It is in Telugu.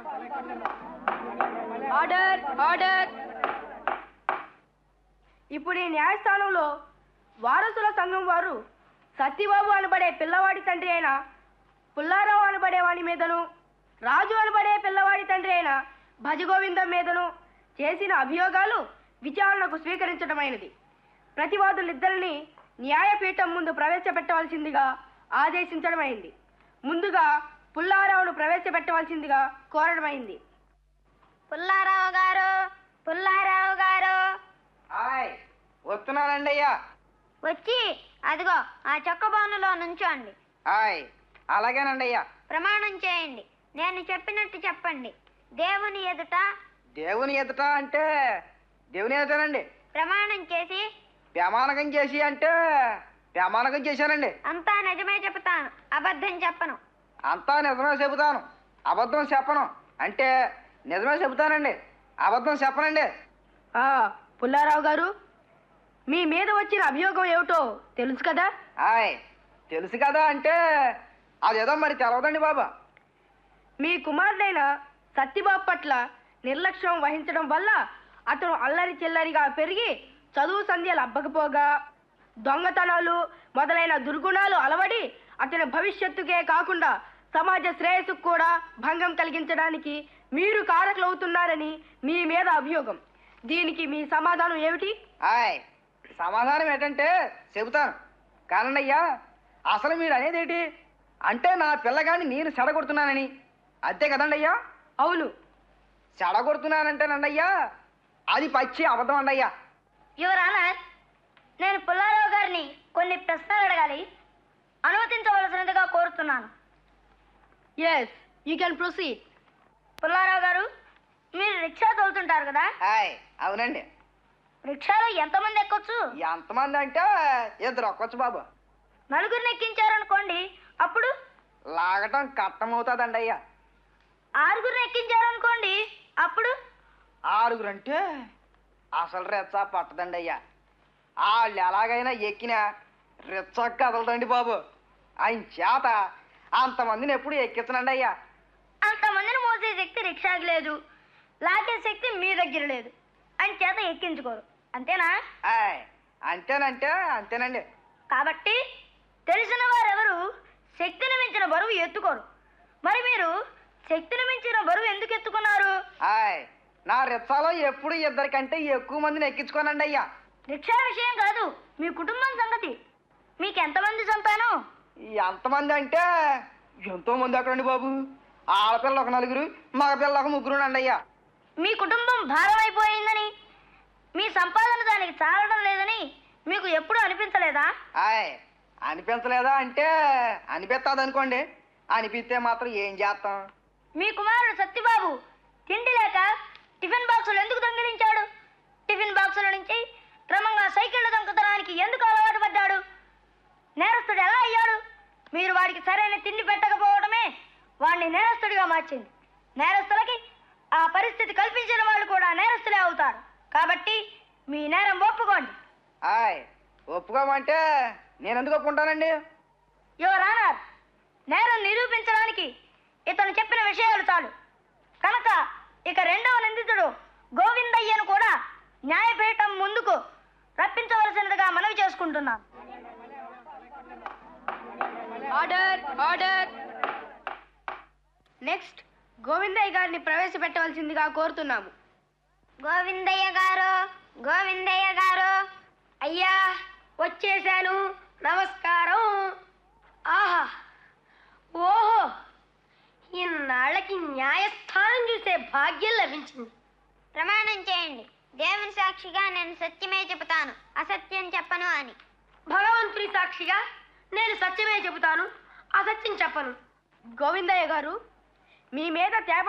ఆర్డర్ ఆర్డర్ ఇప్పుడు ఈ న్యాయస్థానంలో వారసుల సంఘం వారు సత్యబాబు అనబడే పిల్లవాడి తండ్రి అయిన పుల్లారావు అనబడే వాని మీదను రాజు అనబడే పిల్లవాడి తండ్రి అయిన భజగోవిందం మీదను చేసిన అభియోగాలు విచారణకు స్వీకరించడమైనది ప్రతివాదులిద్దరిని న్యాయపీఠం ముందు ప్రవేశపెట్టవలసిందిగా ఆదేశించడమైంది ముందుగా పుల్లారావును ప్రవేశపెట్టవలసిందిగా కోరడమైంది పుల్లారావు గారు పుల్లారావు గారు హాయ్ వస్తున్నానండి అయ్యా వచ్చి అదిగో ఆ చెక్క బౌనులో నుంచోండి హాయ్ అలాగేనండి అయ్యా ప్రమాణం చేయండి నేను చెప్పినట్టు చెప్పండి దేవుని ఎదుట దేవుని ఎదుట అంటే దేవుని ఎదుటనండి ప్రమాణం చేసి ప్రమాణకం చేసి అంటే ప్రమాణకం చేశానండి అంతా నిజమే చెబుతాను అబద్ధం చెప్పను అంతా నిజమే చెబుతాను అబద్ధం చెప్పను అంటే నిజమే చెబుతానండి అబద్ధం చెప్పనండి ఆ, పుల్లారావు గారు మీ మీద వచ్చిన అభియోగం ఏమిటో తెలుసు కదా హాయ్ తెలుసు కదా అంటే అదేదో మరి తెలవదండి బాబా మీ కుమారుడైన సత్యబాబు పట్ల నిర్లక్ష్యం వహించడం వల్ల అతను అల్లరి చిల్లరిగా పెరిగి చదువు సంధ్యలు అబ్బకపోగా దొంగతనాలు మొదలైన దుర్గుణాలు అలవడి అతని భవిష్యత్తుకే కాకుండా సమాజ శ్రేయస్సుకు కూడా భంగం కలిగించడానికి మీరు కారకులవుతున్నారని మీ మీద అభియోగం దీనికి మీ సమాధానం ఏమిటి హాయ్ సమాధానం ఏంటంటే చెబుతాను కానండయ్యా అసలు మీరు అనేది ఏంటి అంటే నా పిల్లగాడిని నేను చెడగొడుతున్నానని అంతే కదండి అయ్యా అవును చెడగొడుతున్నానంటేనండయ్యా అది పచ్చి అబద్ధం అండయ్యా యువర్ ఆనర్ నేను పుల్లారావు గారిని కొన్ని ప్రశ్నలు అడగాలి అనుమతించవలసినదిగా కోరుతున్నాను yes you can proceed Pullarao గారు మీరు రిక్షా తోలుతుంటారు కదా హాయ్ అవునండి రిక్షాలో ఎంతమంది ఎక్కొచ్చు ఎంతమంది అంటే ఇద్దరు ఒక్కొచ్చు బాబు నలుగురిని ఎక్కించారనుకోండి అప్పుడు లాగటం కట్టమవుతుందండి అయ్యా ఆరుగురిని ఎక్కించారనుకోండి అప్పుడు ఆరుగురు అంటే అసలు రెచ్చ పట్టదండి అయ్యా వాళ్ళు ఎలాగైనా ఎక్కినా రెచ్చ కదలదండి బాబు ఆయన చేత అంతమందిని ఎప్పుడు ఎక్కించనండి అయ్యా అంతమందిని మోసే శక్తి రిక్షాకి లేదు లాగే శక్తి మీ దగ్గర లేదు అని చేత ఎక్కించుకోరు అంతేనా ఆయ్ అంతేనంటే అంతేనండి కాబట్టి తెలిసిన వారెవరు శక్తిని మించిన బరువు ఎత్తుకోరు మరి మీరు శక్తిని మించిన బరువు ఎందుకు ఎత్తుకున్నారు ఆయ్ నా రిచ్చాలో ఎప్పుడు ఇద్దరికంటే ఎక్కువ మందిని ఎక్కించుకోనండి అయ్యా రిక్షా విషయం కాదు మీ కుటుంబం సంగతి మీకు ఎంతమంది సంతానం ఎంతమంది అంటే ఎంతో మంది అక్కడండి బాబు ఆడపిల్ల ఒక నలుగురు మగపిల్ల ఒక ముగ్గురు అండి అయ్యా మీ కుటుంబం భారం అయిపోయిందని మీ సంపాదన దానికి చాలడం లేదని మీకు ఎప్పుడూ అనిపించలేదా ఆయ్ అనిపించలేదా అంటే అనిపిస్తుంది అనుకోండి అనిపిస్తే మాత్రం ఏం చేస్తాం మీ కుమారుడు సత్యబాబు తిండి లేక టిఫిన్ బాక్సులు ఎందుకు దొంగిలించాడు టిఫిన్ బాక్సుల నుంచి క్రమంగా సైకిళ్ళ దొంగతనానికి ఎందుకు అలవాటు పడ్డాడు నేరస్తుడు ఎలా అయ్యాడు మీరు వాడికి సరైన తిండి పెట్టకపోవడమే వాడిని నేరస్తుడిగా మార్చింది నేరస్తులకి ఆ పరిస్థితి కల్పించిన వాళ్ళు కూడా నేరస్తులే అవుతారు కాబట్టి మీ నేరం ఒప్పుకోండి ఆయ్ ఒప్పుకోమంటే నేను ఎందుకు ఒప్పుకుంటానండి యువర్ ఆనర్ నేరం నిరూపించడానికి ఇతను చెప్పిన విషయాలు చాలు కనుక ఇక రెండవ నిందితుడు గోవిందయ్యను కూడా న్యాయపీఠం ముందుకు రప్పించవలసినదిగా మనవి చేసుకుంటున్నాను ఆర్డర్ ఆర్డర్ నెక్స్ట్ గోవిందయ్య గారిని ప్రవేశపెట్టవలసిందిగా కోరుతున్నాము గోవిందయ్య గారు గోవిందయ్య గారు అయ్యా వచ్చేశాను నమస్కారం ఆహా ఓహో ఇన్నాళ్ళకి న్యాయస్థానం చూసే భాగ్యం లభించింది ప్రమాణం చేయండి దేవుని సాక్షిగా నేను సత్యమే చెబుతాను అసత్యం చెప్పను అని భగవంతుని సాక్షిగా నేను సత్యమే చెబుతాను అసత్యం చెప్పను గోవిందయ్య గారు మీ మీద తేబ